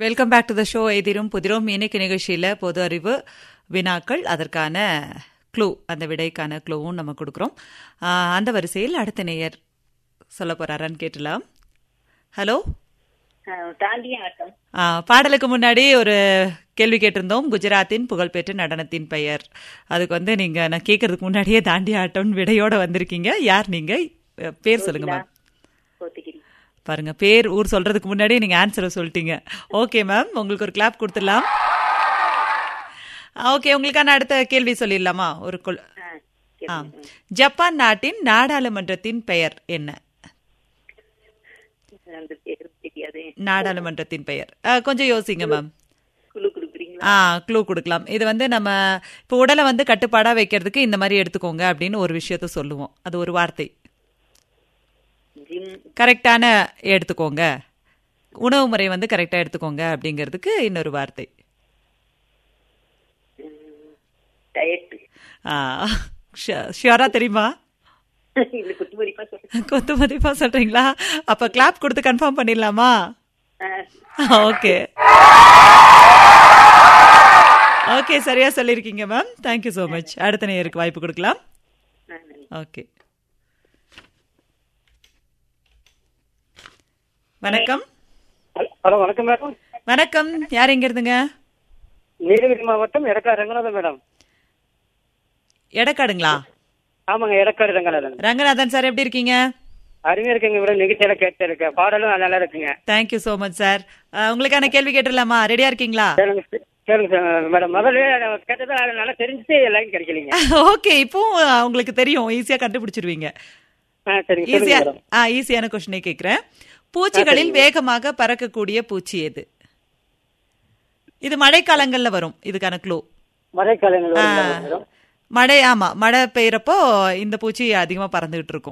Welcome back to the show எதிரும் புதிரும் இன்னைக்கு நிகழ்ச்சியில் பொது அறிவு வினாக்கள் அதற்கான க்ளூ அந்த விடைக்கான க்ளூவும் நம்ம கொடுக்குறோம் ஆஹ், அந்த வரிசையில் அடுத்த நேயர் சொல்ல போறாரான்னு கேட்டலாம் ஹலோ தாண்டிய ஆட்டம் ஆஹ், பாடலுக்கு முன்னாடி ஒரு கேள்வி கேட்டிருந்தோம் குஜராத்தின் புகழ்பெற்ற நடனத்தின் பெயர் அதுக்கு வந்து நீங்க நான் கேட்கறதுக்கு முன்னாடியே தாண்டி ஆட்டம்னு விடையோட வந்திருக்கீங்க யார் நீங்க அஹ், பேர் சொல்லுங்க மேம் கோத்தகிரி பாருங்க பேர் ஊர் சொல்றதுக்கு முன்னாடியே நீங்க ஆன்சரை சொல்லிட்டீங்க ஓகே மேம் உங்களுக்கு ஒரு கிளாப் கொடுத்துடலாம் ஓகே உங்களுக்கான அடுத்த கேள்வி சொல்லிடலாமா ஒரு கொள்- ஆ, ஆ. கேளுங்க. ஜப்பான் நாட்டின் நாடாளுமன்றத்தின் பெயர் என்ன அந்த பேரு தெரியாது நாடாளுமன்றத்தின் பெயர் ஆ, கொஞ்சம் யோசிங்க மேம் குழு கொடுக்குறீங்களா ஆ க்ளூ கொடுக்கலாம் இது வந்து நம்ம இப்போ உடலை வந்து கட்டுப்பாடா வைக்கிறதுக்கு இந்த மாதிரி எடுத்துக்கோங்க அப்படின்னு ஒரு விஷயத்த சொல்லுவோம் அது ஒரு வார்த்தை ஜிம் கரெக்டான எடுத்துக்கோங்க உணவு முறை வந்து கரெக்டா எடுத்துக்கோங்க அப்படிங்கிறதுக்கு இன்னொரு வார்த்தை டயட் ஷியோரா தெரியுமா இல்ல குத்துமதிப்பா சொல்றேன் கொத்து மதிப்பா சொல்றீங்களா அப்ப கிளாப் கொடுத்து கன்ஃபார்ம் பண்ணிடலாமா ஓகே ஓகே சரியா சொல்லியிருக்கீங்க மேம் தேங்க்யூ ஸோ மச் அடுத்த நேயருக்கு வாய்ப்பு கொடுக்கலாம் ஓகே வணக்கம் ஹலோ வணக்கம் மேடம் வணக்கம் யார் எங்க இருந்துங்க நீலகிரி மாவட்டம் எடக்காடு ரங்கநாதன் மேடம் எடக்காடுங்களா ஆமாங்க எடக்காடு ரங்கநாதன் ரங்கநாதன் சார் எப்படி இருக்கீங்க அருமையா இருக்குங்க மேடம் நிகழ்ச்சியில கேட்டு இருக்கேன் பாடலும் நல்லா இருக்குங்க தேங்க்யூ ஸோ மச் சார் உங்களுக்கான கேள்வி கேட்டுடலாமா ரெடியா இருக்கீங்களா கேளுங்க சார். கேளுங்க சார் மேடம் முதல்ல நான் கேட்டதை அது நல்லா தெரிஞ்சுட்டு லைன் கிடைக்கலீங்க ஓகே இப்போ அஹ், உங்களுக்கு தெரியும் ஈஸியா கண்டுபிடிச்சிருவீங்க ஆ சரிங்க சொல்லுங்க ஈஸியா மேடம் ஆ ஈஸியான கொஸ்டினை கேக்குறேன் பூச்சிகளில் வேகமாக பறக்கக்கூடிய பூச்சி எது இது மழைக்காலங்கள்ல வரும் இதுக்கான க்ளூ மழைக்காலங்கள் வருங்களா மேடம் மழை ஆமா மழை பெய்யறப்போ இந்த பூச்சி அதிகமா பறந்துகிட்டு இருக்கும்